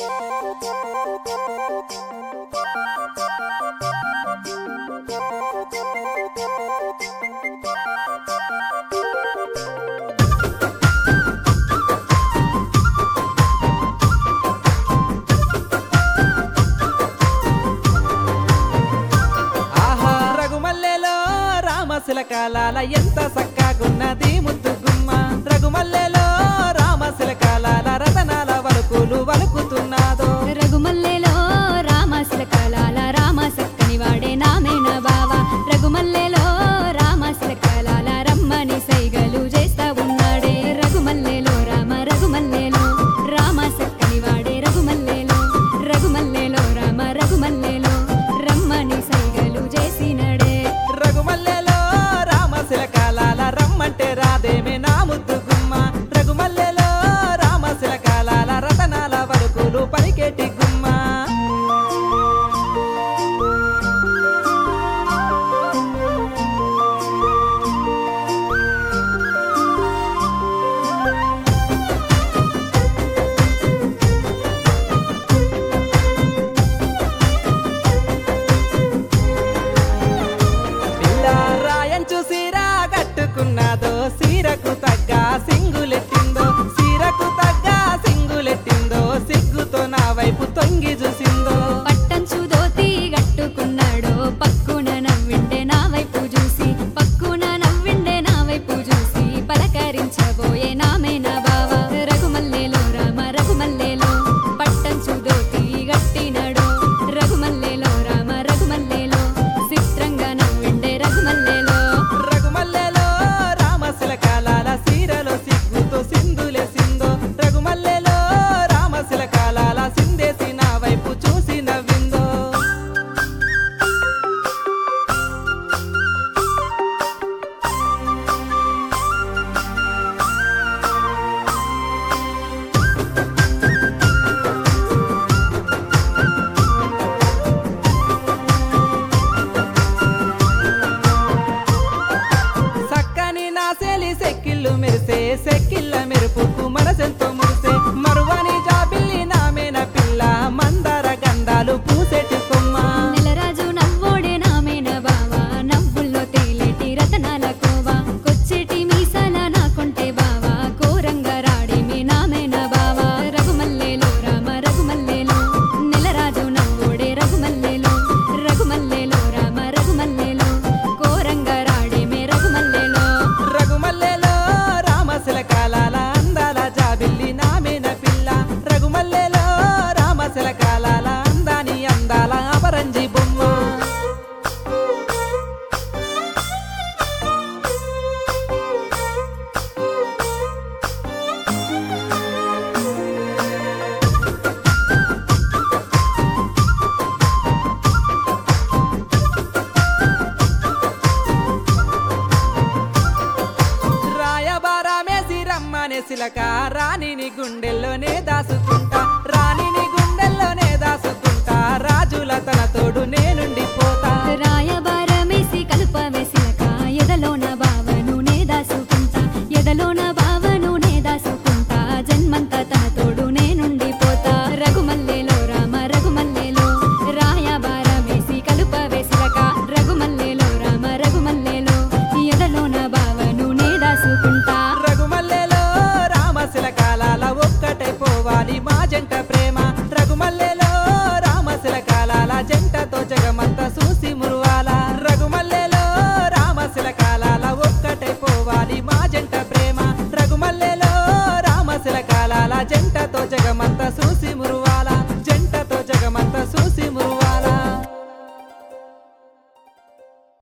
ఆహా రఘుమల్లెలో రామశిలకాలాల ఎంత సక్కాగున్నది ముద్దు గుమ్మ రఘుమల్లెలో రామశిలకాలాల రతనాల వలుకులు వలుకుతున్నాదో రఘుమల్లెలో రామశిలకలాల రామ సక్కని వాడే నామేన బావా రఘుమల్లెలో రామశిలకలాల రమ్మని సైగలు చేస్తా ఉన్నాడే రఘుమల్లెలో రామ రఘుమల్లెలో రామ సక్కని వాడే రఘుమల్లెలో రఘుమల్లెలో రామ రఘుమల్లెలో రమ్మని సైగలు చేసినడే రఘుమల్లెలో రామశిలకాలాల రమ్మంటే రాదేమే నా ముద్దు గుమ్మ రఘుమల్లెలో రామశిలకాలాల రతనాల వలుకులు పలికేటి గుమ్మ పిల్ల రాయంచు సీర కట్టుకున్నదో సీరకు తగ్గ సింగులెట్టిందో సీరకు తగ్గ సింగులెట్టిందో సిగ్గుతో నా వైపు